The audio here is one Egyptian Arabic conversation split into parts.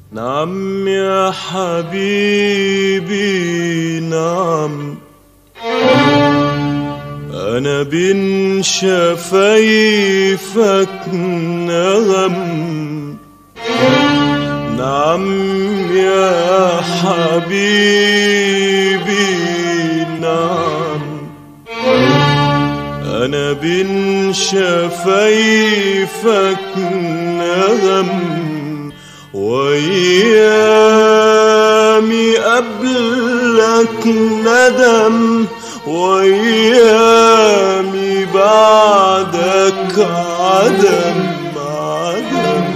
نعم يا حبيبي نعم أنا بين شفايفك نغم نعم يا حبيبي نعم أنا بين شفايفك نغم وأيامي قبلك ندم وأيامي بعدك عدم عدم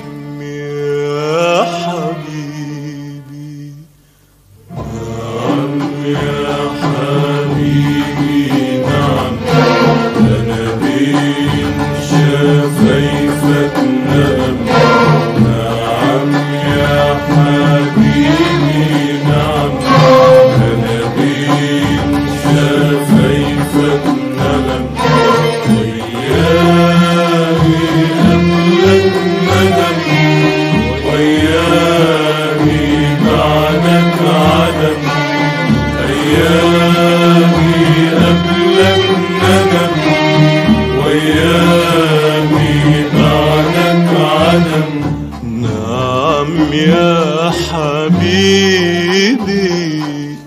يا حبيبي نعم يا حبيبي نعم أنا بين شفايفك نغم نعم يا حبيبي نعم أنا بين شفايفك نغم وياي قبلك ندم وياي بعدك عدم أيامي قبلك ندم ويامي بعدك عدم نعم يا حبيبي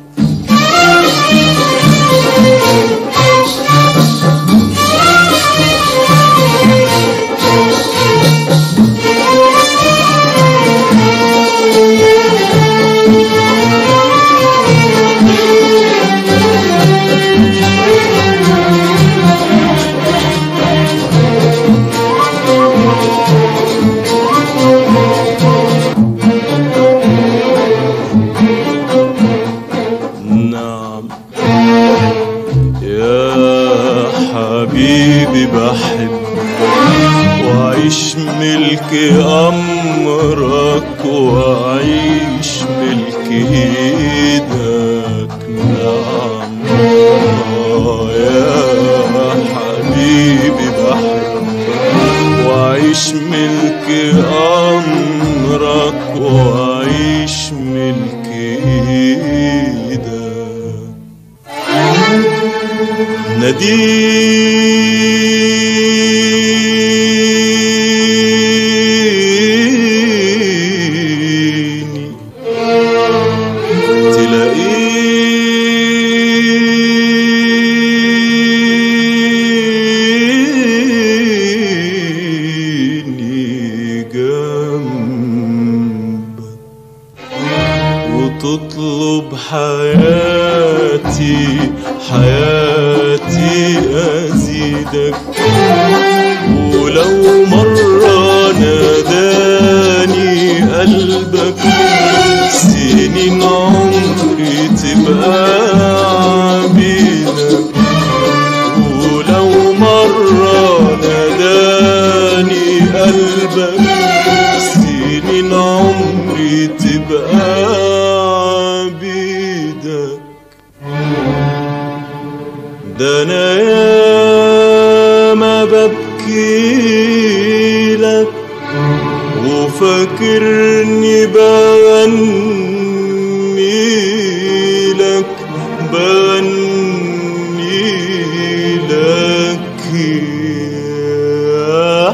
نعم يا حبيبي بحب وعيش ملك أمرك وعيش ملك إيدك نعم آه يا حبيبي بحب وعيش ملك أمرك وعيش ملك إيدك ناديني تلاقيني جنبك وتطلب حياتي حياتي أزيدك ولو مرة ناداني قلبك سنين عمري تبقى عبيدك ولو مرة ناداني قلبك سنين عمري تبقى عبيدك ده انا ياما ببكي لك وفاكرني بغني لك بغني لك يا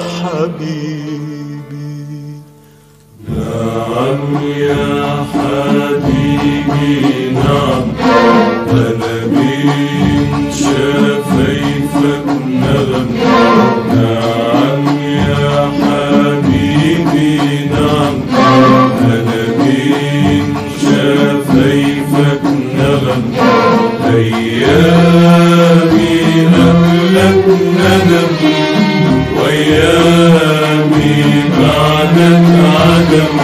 حبيبي نعم يا حبيبي نعم أنا بين شفايفك نغم نعم يا حبيبي نعم أنا بين شفايفك نغم أيامي قبلك ندم وأيامي بعدك عدم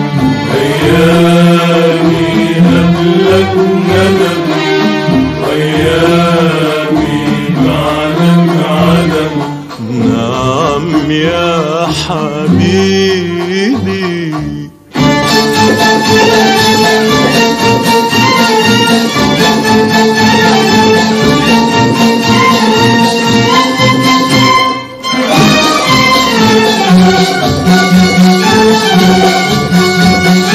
أيامي قبلك ندم وأيامي بعدك عدم نعم يا حبيبي Thank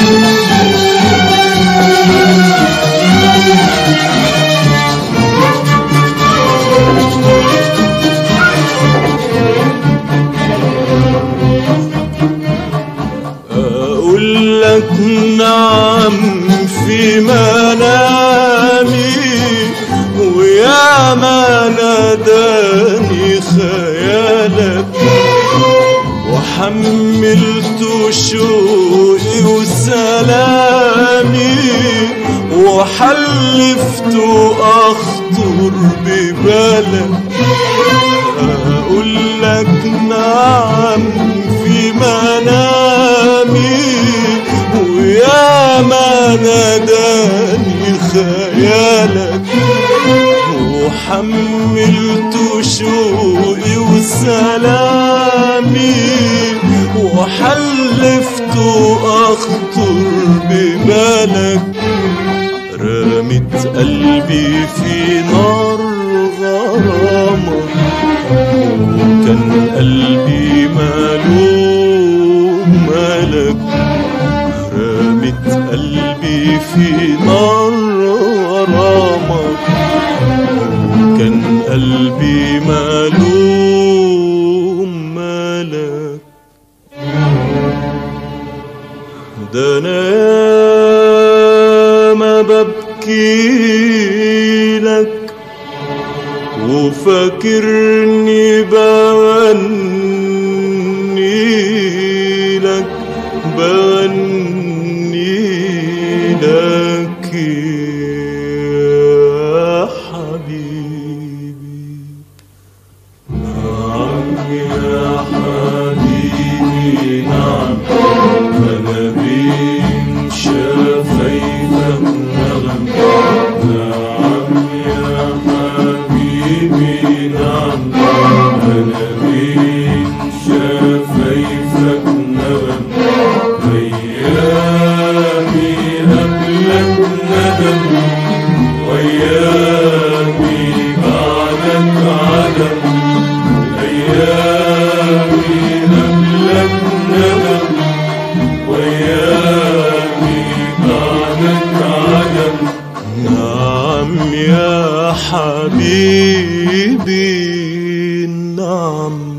لك نعم في منامي ويا ما ناداني خيالك وحملت شوقي وسلامي وحلفت أخطر ببالك أقول لك نعم في منامي ويا ما ناداني خيالك وحملت شوقي وسلامي وحلفت أخطر ببالك رمت قلبي في نار غرامك وكان قلبي مالوم مالك رمت قلبي في نار غرامك كان قلبي مالوم مالك ده انا ما ببكي لك وفاكرني بغني لك بغني لك يا حبيبي نعم يا حبيبي نعم أنا بين شفايفك نغم نعم يا حبيبي نعم أنا بين شفايفك نغم أيامي قبلك ندم وأيامي بعدك عدم أيامي قبلك ندم وأيامي بعدك عدم نعم يا حبيبي نعم